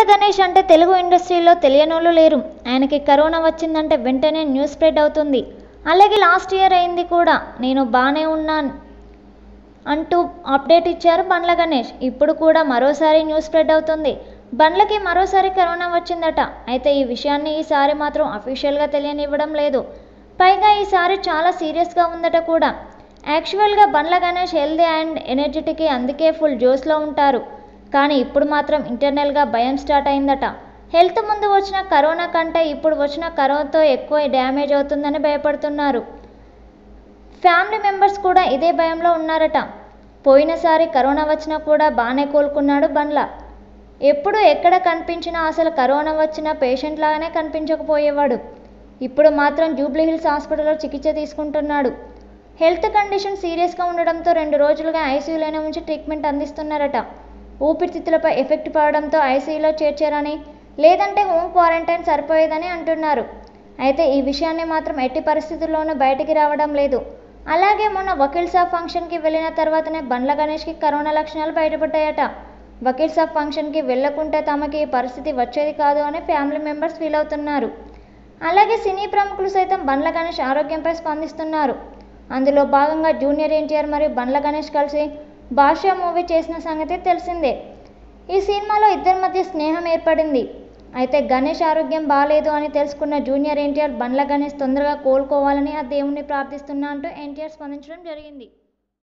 గణేష్ అంటే తెలుగు ఇండస్ట్రీలో తెలియనోళ్ళు లేరు ఆయనకి కరోనా వచ్చిందంటే వెంటనే న్యూస్ స్ప్రెడ్ అవుతుంది అలాగే లాస్ట్ ఇయర్ అయింది కూడా నేను బాగానే ఉన్నాను అంటూ అప్డేట్ ఇచ్చారు బండ్ల గణేష్ ఇప్పుడు కూడా మరోసారి న్యూస్ స్ప్రెడ్ అవుతుంది బండ్లకి మరోసారి కరోనా వచ్చిందట అయితే ఈ విషయాన్ని ఈసారి మాత్రం అఫీషియల్గా తెలియనివ్వడం లేదు పైగా ఈసారి చాలా సీరియస్గా ఉందట కూడా యాక్చువల్గా Bandla Ganesh healthy and energetic అందుకే ఫుల్ జోస్లో ఉంటారు కానీ ఇప్పుడు మాత్రం ఇంటర్నల్గా భయం స్టార్ట్ అయిందట హెల్త్ ముందు వచ్చిన కరోనా కంటే ఇప్పుడు వచ్చిన కరోనాతో ఎక్కువ డ్యామేజ్ అవుతుందని భయపడుతున్నారు ఫ్యామిలీ మెంబర్స్ కూడా ఇదే భయంలో ఉన్నారట పోయినసారి కరోనా వచ్చినా కూడా బాగానే కోలుకున్నాడు బండ్ల ఎప్పుడు ఎక్కడ కనిపించినా అసలు కరోనా వచ్చిన పేషెంట్ లాగానే కనిపించకపోయేవాడు ఇప్పుడు మాత్రం జూబ్లీ హిల్స్ హాస్పిటల్లో చికిత్స తీసుకుంటున్నాడు హెల్త్ కండిషన్ సీరియస్గా ఉండడంతో రెండు రోజులుగా ఐసీయూలోనే ఉంచి ట్రీట్మెంట్ అందిస్తున్నారట ఊపిరితిత్తులపై ఎఫెక్ట్ పడడంతో ఐసీయూలో చేర్చారని లేదంటే హోమ్ క్వారంటైన్ సరిపోయేదని అంటున్నారు అయితే ఈ విషయాన్ని మాత్రం ఎట్టి పరిస్థితుల్లోనూ బయటికి రావడం లేదు అలాగే మొన్న వకీల్ సాబ్ ఫంక్షన్కి వెళ్ళిన తర్వాతనే బండ్ల గణేష్కి కరోనా లక్షణాలు బయటపడ్డాయట వకీల్ సాబ్ ఫంక్షన్కి వెళ్ళకుంటే తమకి ఈ పరిస్థితి వచ్చేది కాదు అని ఫ్యామిలీ మెంబర్స్ ఫీల్ అవుతున్నారు అలాగే సినీ ప్రముఖులు సైతం బండ్ల గణేష్ ఆరోగ్యంపై స్పందిస్తున్నారు అందులో భాగంగా జూనియర్ ఎన్టీఆర్ మరియు బండ్ల గణేష్ కలిసి భాషా మూవీ చేసిన సంగతి తెలిసిందే ఈ సినిమాలో ఇద్దరి మధ్య స్నేహం ఏర్పడింది అయితే గణేష్ ఆరోగ్యం బాగాలేదు అని తెలుసుకున్న జూనియర్ ఎన్టీఆర్ బండ్ల గణేష్ తొందరగా కోలుకోవాలని ఆ దేవుణ్ణి ప్రార్థిస్తున్నా అంటూ ఎన్టీఆర్ స్పందించడం జరిగింది